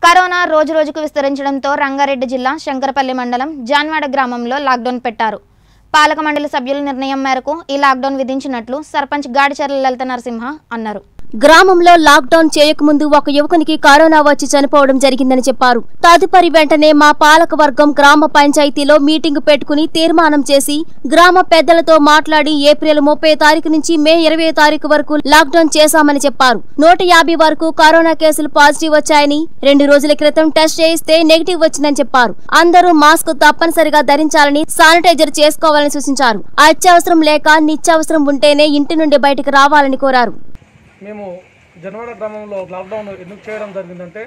corona రోజు రోజుకు విస్తరించడంతో రంగారెడ్డి జిల్లా శంకరపల్లి మండలం జాన్వాడ గ్రామంలో లాక్డౌన్ పెట్టారు పాలక మండలి సభ్యుల నిర్ణయం మేరకు ఈ లాక్డౌన్ విధించినట్లు సర్పంచ్ గాడిచర్ల లలిత నరసింహ అన్నారు గ్రామంలో లాక్డౌన్ చేయకముందు ఒక యువకునికి కరోనా వచ్చి చనిపోవడం జరిగిందని చెప్పారు తదుపరి వెంటనే మా పాలక వర్గం గ్రామ పంచాయతీలో మీటింగ్ పెట్టుకుని తీర్మానం చేసి గ్రామ పెద్దలతో మాట్లాడి ఏప్రిల్ ముప్పై తారీఖు నుంచి మే ఇరవై తారీఖు వరకు లాక్డౌన్ చేశామని చెప్పారు నూట యాభై వరకు కరోనా కేసులు పాజిటివ్ వచ్చాయని రెండు రోజుల క్రితం టెస్ట్ చేయిస్తే నెగిటివ్ వచ్చిందని చెప్పారు అందరూ మాస్క్ తప్పనిసరిగా ధరించాలని శానిటైజర్ చేసుకోవాలని సూచించారు అత్యవసరం లేక నిత్యావసరం ఉంటేనే ఇంటి నుండి బయటకు రావాలని కోరారు మేము జనవాడ గ్రామంలో లాక్డౌన్ ఎందుకు చేయడం జరిగిందంటే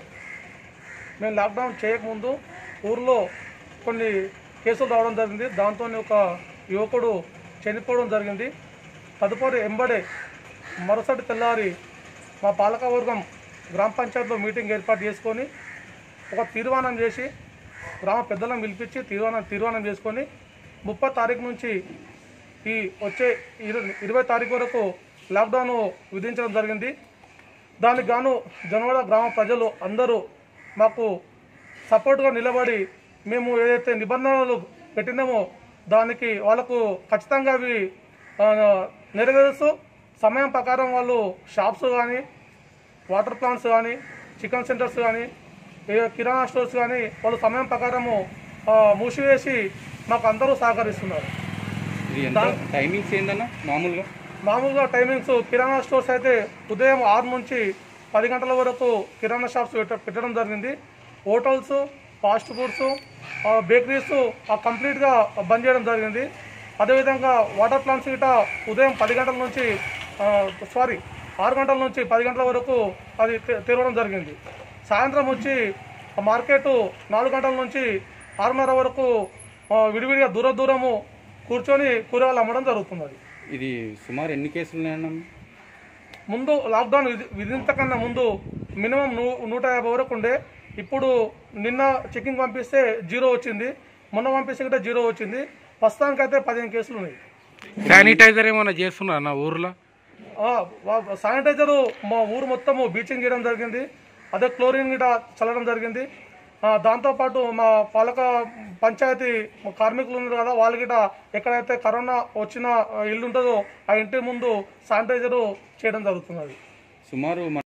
మేము లాక్డౌన్ చేయకముందు ఊర్లో కొన్ని కేసులు రావడం జరిగింది దాంతో ఒక యువకుడు చనిపోవడం జరిగింది తదుపరి ఎంబడే మరుసటి తెల్లారి మా పాలకవర్గం గ్రామ పంచాయతీలో మీటింగ్ ఏర్పాటు చేసుకొని ఒక తీర్మానం చేసి గ్రామ పెద్దలను పిలిపించి తీర్మానం తీర్మానం చేసుకొని ముప్పై తారీఖు నుంచి ఈ వచ్చే ఇరు ఇరవై తారీఖు వరకు లాక్డౌన్ విధించడం జరిగింది దానికి గాను జనవాడ గ్రామ ప్రజలు అందరూ మాకు సపోర్ట్గా నిలబడి మేము ఏదైతే నిబంధనలు పెట్టినామో దానికి వాళ్ళకు ఖచ్చితంగా అవి ఆ, నెరవేరుస్తూ సమయం ప్రకారం వాళ్ళు షాప్స్ కానీ వాటర్ ప్లాంట్స్ కానీ చికెన్ సెంటర్స్ కానీ ఏ కిరాణా స్టోర్స్ కానీ వాళ్ళు సమయం ప్రకారము ఆ, మూసివేసి మాకు అందరూ సహకరిస్తున్నారు ఇది ఎంత టైమింగ్స్ ఏందన్నా మామూలుగా మామూలుగా టైమింగ్స్ కిరాణా స్టోర్స్ అయితే ఉదయం ఆరు నుంచి పది గంటల వరకు కిరాణా షాప్స్ పెట్ట పెట్టడం జరిగింది హోటల్స్ ఫాస్ట్ ఫుడ్స్ బేకరీస్ కంప్లీట్గా బంద్ చేయడం జరిగింది అదేవిధంగా వాటర్ ప్లాంట్స్ గిట ఉదయం పది గంటల నుంచి సారీ ఆరు గంటల నుంచి పది గంటల వరకు అది తె- తెరవడం జరిగింది సాయంత్రం వచ్చి మార్కెట్ నాలుగు గంటల నుంచి ఆరున్నర వరకు ఆ, విడివిడిగా దూర దూరము కూర్చొని కూరగాయలు అమ్మడం జరుగుతున్నది ఇది సుమారు ఎన్ని కేసులు ఉన్నాయన్నా ముందు లాక్డౌన్ విధి విధించకన్నా ముందు మినిమం నూ నూట యాభై వరకు ఉండే ఇప్పుడు నిన్న చెకింగ్ పంపిస్తే జీరో వచ్చింది మొన్న పంపిస్తే కూడా జీరో వచ్చింది ప్రస్తుతానికైతే పదిహేను కేసులు ఉన్నాయి శానిటైజర్ ఏమైనా చేస్తున్నారు నా ఊర్లో ఆ, వా- శానిటైజరు మా ఊరు మొత్తము బీచింగ్ చేయడం జరిగింది అదే క్లోరిన్ గిట చల్లడం జరిగింది ఆ, దాంతోపాటు మా పాలక పంచాయతీ కార్మికులు ఉన్నారు కదా వాళ్ళు గిట ఎక్కడైతే కరోనా వచ్చిన ఇల్లు ఉంటుందో ఆ ఇంటి ముందు శానిటైజరు చేయడం జరుగుతున్నది సుమారు మన